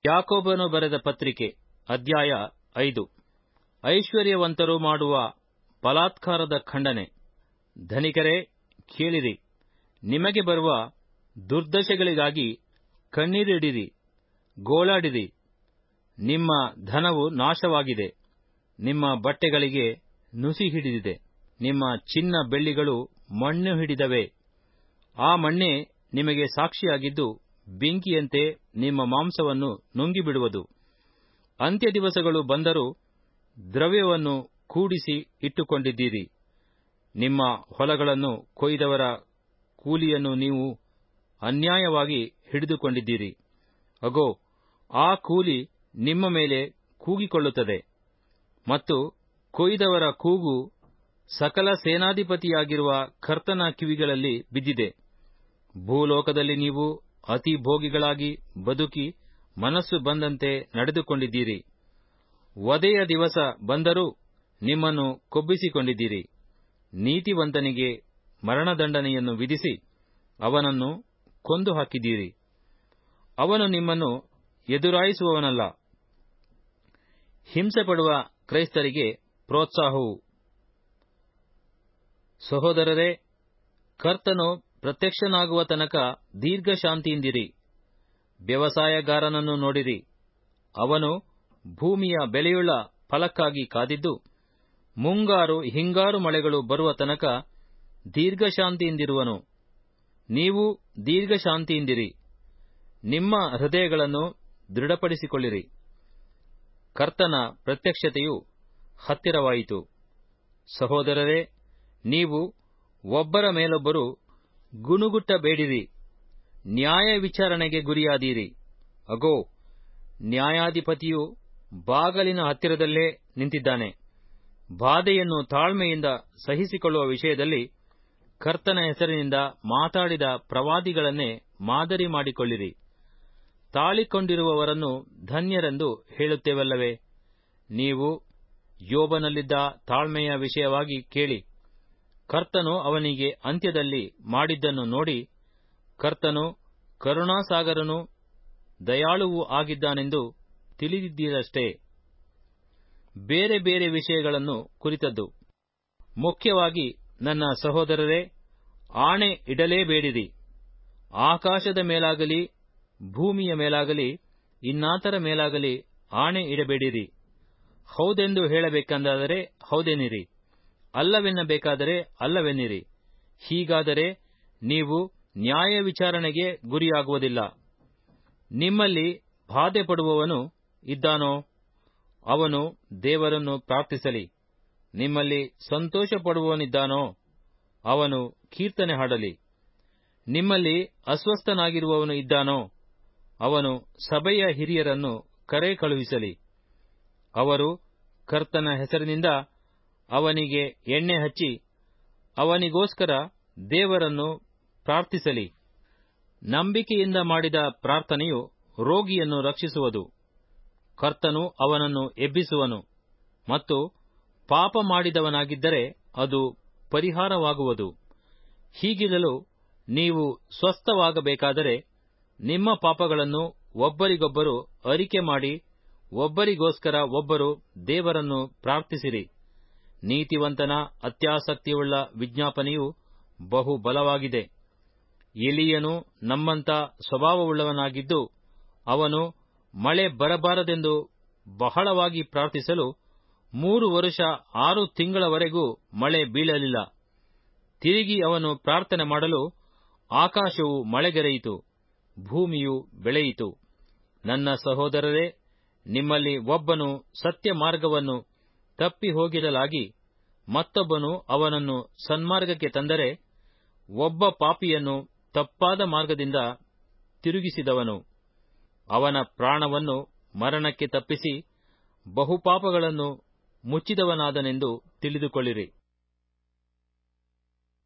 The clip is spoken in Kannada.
ಯಾಕೋಬನು ಬರೆದ ಪತ್ರಿಕೆ ಅಧ್ಯಾಯ ಐದು ಐಶ್ವರ್ಯವಂತರು ಮಾಡುವ ಬಲಾತ್ಕಾರದ ಖಂಡನೆ ಧನಿಕರೇ ಕೇಳಿರಿ ನಿಮಗೆ ಬರುವ ದುರ್ದಶೆಗಳಿಗಾಗಿ ಕಣ್ಣೀರಿಡಿರಿ ಗೋಳಾಡಿರಿ ನಿಮ್ಮ ಧನವು ನಾಶವಾಗಿದೆ ನಿಮ್ಮ ಬಟ್ಟೆಗಳಿಗೆ ನುಸಿ ಹಿಡಿದಿದೆ ನಿಮ್ಮ ಚಿನ್ನ ಬೆಳ್ಳಿಗಳು ಮಣ್ಣು ಹಿಡಿದವೆ ಆ ಮಣ್ಣೇ ನಿಮಗೆ ಸಾಕ್ಷಿಯಾಗಿದ್ದು ಬೆಂಕಿಯಂತೆ ನಿಮ್ಮ ಮಾಂಸವನ್ನು ನುಂಗಿಬಿಡುವುದು ಅಂತ್ಯ ದಿವಸಗಳು ಬಂದರೂ ದ್ರವ್ಯವನ್ನು ಕೂಡಿಸಿ ಇಟ್ಟುಕೊಂಡಿದ್ದೀರಿ ನಿಮ್ಮ ಹೊಲಗಳನ್ನು ಕೊಯ್ದವರ ಕೂಲಿಯನ್ನು ನೀವು ಅನ್ಯಾಯವಾಗಿ ಹಿಡಿದುಕೊಂಡಿದ್ದೀರಿ ಅಗೋ ಆ ಕೂಲಿ ನಿಮ್ಮ ಮೇಲೆ ಕೂಗಿಕೊಳ್ಳುತ್ತದೆ ಮತ್ತು ಕೊಯ್ದವರ ಕೂಗು ಸಕಲ ಸೇನಾಧಿಪತಿಯಾಗಿರುವ ಕರ್ತನ ಕಿವಿಗಳಲ್ಲಿ ಬಿದ್ದಿದೆ ಭೂಲೋಕದಲ್ಲಿ ನೀವು ಅತಿ ಭೋಗಿಗಳಾಗಿ ಬದುಕಿ ಮನಸ್ಸು ಬಂದಂತೆ ನಡೆದುಕೊಂಡಿದ್ದೀರಿ ವಧೆಯ ದಿವಸ ಬಂದರೂ ನಿಮ್ಮನ್ನು ಕೊಬ್ಬಿಸಿಕೊಂಡಿದ್ದೀರಿ ನೀತಿವಂತನಿಗೆ ಮರಣದಂಡನೆಯನ್ನು ವಿಧಿಸಿ ಅವನನ್ನು ಕೊಂದು ಹಾಕಿದ್ದೀರಿ ಅವನು ನಿಮ್ಮನ್ನು ಎದುರಾಯಿಸುವವನಲ್ಲ ಹಿಂಸೆಪಡುವ ಕ್ರೈಸ್ತರಿಗೆ ಪ್ರೋತ್ಸಾಹವು ಸಹೋದರರೇ ಕರ್ತನು ಪ್ರತ್ಯಕ್ಷನಾಗುವ ತನಕ ದೀರ್ಘಶಾಂತಿಯಿಂದಿರಿ ವ್ಯವಸಾಯಗಾರನನ್ನು ನೋಡಿರಿ ಅವನು ಭೂಮಿಯ ಬೆಲೆಯುಳ್ಳ ಫಲಕ್ಕಾಗಿ ಕಾದಿದ್ದು ಮುಂಗಾರು ಹಿಂಗಾರು ಮಳೆಗಳು ಬರುವ ತನಕ ದೀರ್ಘಶಾಂತಿಯಿಂದಿರುವನು ನೀವು ದೀರ್ಘಶಾಂತಿಯಿಂದಿರಿ ನಿಮ್ಮ ಹೃದಯಗಳನ್ನು ದೃಢಪಡಿಸಿಕೊಳ್ಳಿರಿ ಕರ್ತನ ಪ್ರತ್ಯಕ್ಷತೆಯು ಹತ್ತಿರವಾಯಿತು ಸಹೋದರರೇ ನೀವು ಒಬ್ಬರ ಮೇಲೊಬ್ಬರು ಗುಣುಗುಟ್ಟಬೇಡಿರಿ ನ್ಯಾಯ ವಿಚಾರಣೆಗೆ ಗುರಿಯಾದೀರಿ ಅಗೋ ನ್ಯಾಯಾಧಿಪತಿಯು ಬಾಗಲಿನ ಹತ್ತಿರದಲ್ಲೇ ನಿಂತಿದ್ದಾನೆ ಬಾಧೆಯನ್ನು ತಾಳ್ಮೆಯಿಂದ ಸಹಿಸಿಕೊಳ್ಳುವ ವಿಷಯದಲ್ಲಿ ಕರ್ತನ ಹೆಸರಿನಿಂದ ಮಾತಾಡಿದ ಪ್ರವಾದಿಗಳನ್ನೇ ಮಾದರಿ ಮಾಡಿಕೊಳ್ಳಿರಿ ತಾಳಿಕೊಂಡಿರುವವರನ್ನು ಧನ್ಯರೆಂದು ಹೇಳುತ್ತೇವಲ್ಲವೇ ನೀವು ಯೋಬನಲ್ಲಿದ್ದ ತಾಳ್ಮೆಯ ವಿಷಯವಾಗಿ ಕೇಳಿ ಕರ್ತನು ಅವನಿಗೆ ಅಂತ್ಯದಲ್ಲಿ ಮಾಡಿದ್ದನ್ನು ನೋಡಿ ಕರ್ತನು ಕರುಣಾಸಾಗರನು ದಯಾಳುವೂ ಆಗಿದ್ದಾನೆಂದು ತಿಳಿದಿದ್ದೀರಷ್ಟೇ ಬೇರೆ ಬೇರೆ ವಿಷಯಗಳನ್ನು ಕುರಿತದ್ದು ಮುಖ್ಯವಾಗಿ ನನ್ನ ಸಹೋದರರೇ ಆಣೆ ಇಡಲೇಬೇಡಿರಿ ಆಕಾಶದ ಮೇಲಾಗಲಿ ಭೂಮಿಯ ಮೇಲಾಗಲಿ ಇನ್ನಾತರ ಮೇಲಾಗಲಿ ಆಣೆ ಇಡಬೇಡಿರಿ ಹೌದೆಂದು ಹೇಳಬೇಕೆಂದಾದರೆ ಹೌದೆನ್ನಿರಿ ಅಲ್ಲವೆನ್ನಬೇಕಾದರೆ ಅಲ್ಲವೆನ್ನಿರಿ ಹೀಗಾದರೆ ನೀವು ನ್ಯಾಯ ವಿಚಾರಣೆಗೆ ಗುರಿಯಾಗುವುದಿಲ್ಲ ನಿಮ್ಮಲ್ಲಿ ಬಾಧೆ ಪಡುವವನು ಇದ್ದಾನೋ ಅವನು ದೇವರನ್ನು ಪ್ರಾರ್ಥಿಸಲಿ ನಿಮ್ಮಲ್ಲಿ ಸಂತೋಷ ಪಡುವವನಿದ್ದಾನೋ ಅವನು ಕೀರ್ತನೆ ಹಾಡಲಿ ನಿಮ್ಮಲ್ಲಿ ಅಸ್ವಸ್ಥನಾಗಿರುವವನು ಇದ್ದಾನೋ ಅವನು ಸಭೆಯ ಹಿರಿಯರನ್ನು ಕರೆ ಕಳುಹಿಸಲಿ ಅವರು ಕರ್ತನ ಹೆಸರಿನಿಂದ ಅವನಿಗೆ ಎಣ್ಣೆ ಹಚ್ಚಿ ಅವನಿಗೋಸ್ಕರ ದೇವರನ್ನು ಪ್ರಾರ್ಥಿಸಲಿ ನಂಬಿಕೆಯಿಂದ ಮಾಡಿದ ಪ್ರಾರ್ಥನೆಯು ರೋಗಿಯನ್ನು ರಕ್ಷಿಸುವುದು ಕರ್ತನು ಅವನನ್ನು ಎಬ್ಬಿಸುವನು ಮತ್ತು ಪಾಪ ಮಾಡಿದವನಾಗಿದ್ದರೆ ಅದು ಪರಿಹಾರವಾಗುವುದು ಹೀಗಿರಲು ನೀವು ಸ್ವಸ್ಥವಾಗಬೇಕಾದರೆ ನಿಮ್ಮ ಪಾಪಗಳನ್ನು ಒಬ್ಬರಿಗೊಬ್ಬರು ಅರಿಕೆ ಮಾಡಿ ಒಬ್ಬರಿಗೋಸ್ಕರ ಒಬ್ಬರು ದೇವರನ್ನು ಪ್ರಾರ್ಥಿಸಿರಿ ನೀತಿವಂತನ ಅತ್ಯಾಸಕ್ತಿಯುಳ್ಳ ವಿಜ್ಞಾಪನೆಯು ಬಹು ಬಲವಾಗಿದೆ ಎಲಿಯನು ನಮ್ಮಂತ ಸ್ವಭಾವವುಳ್ಳವನಾಗಿದ್ದು ಅವನು ಮಳೆ ಬರಬಾರದೆಂದು ಬಹಳವಾಗಿ ಪ್ರಾರ್ಥಿಸಲು ಮೂರು ವರುಷ ಆರು ತಿಂಗಳವರೆಗೂ ಮಳೆ ಬೀಳಲಿಲ್ಲ ತಿರುಗಿ ಅವನು ಪ್ರಾರ್ಥನೆ ಮಾಡಲು ಆಕಾಶವು ಮಳೆಗೆರೆಯಿತು ಭೂಮಿಯು ಬೆಳೆಯಿತು ನನ್ನ ಸಹೋದರರೇ ನಿಮ್ಮಲ್ಲಿ ಒಬ್ಬನು ಸತ್ಯ ಮಾರ್ಗವನ್ನು ತಪ್ಪಿ ಹೋಗಿರಲಾಗಿ ಮತ್ತೊಬ್ಬನು ಅವನನ್ನು ಸನ್ಮಾರ್ಗಕ್ಕೆ ತಂದರೆ ಒಬ್ಬ ಪಾಪಿಯನ್ನು ತಪ್ಪಾದ ಮಾರ್ಗದಿಂದ ತಿರುಗಿಸಿದವನು ಅವನ ಪ್ರಾಣವನ್ನು ಮರಣಕ್ಕೆ ತಪ್ಪಿಸಿ ಬಹುಪಾಪಗಳನ್ನು ಮುಚ್ಚಿದವನಾದನೆಂದು ತಿಳಿದುಕೊಳ್ಳಿರಿ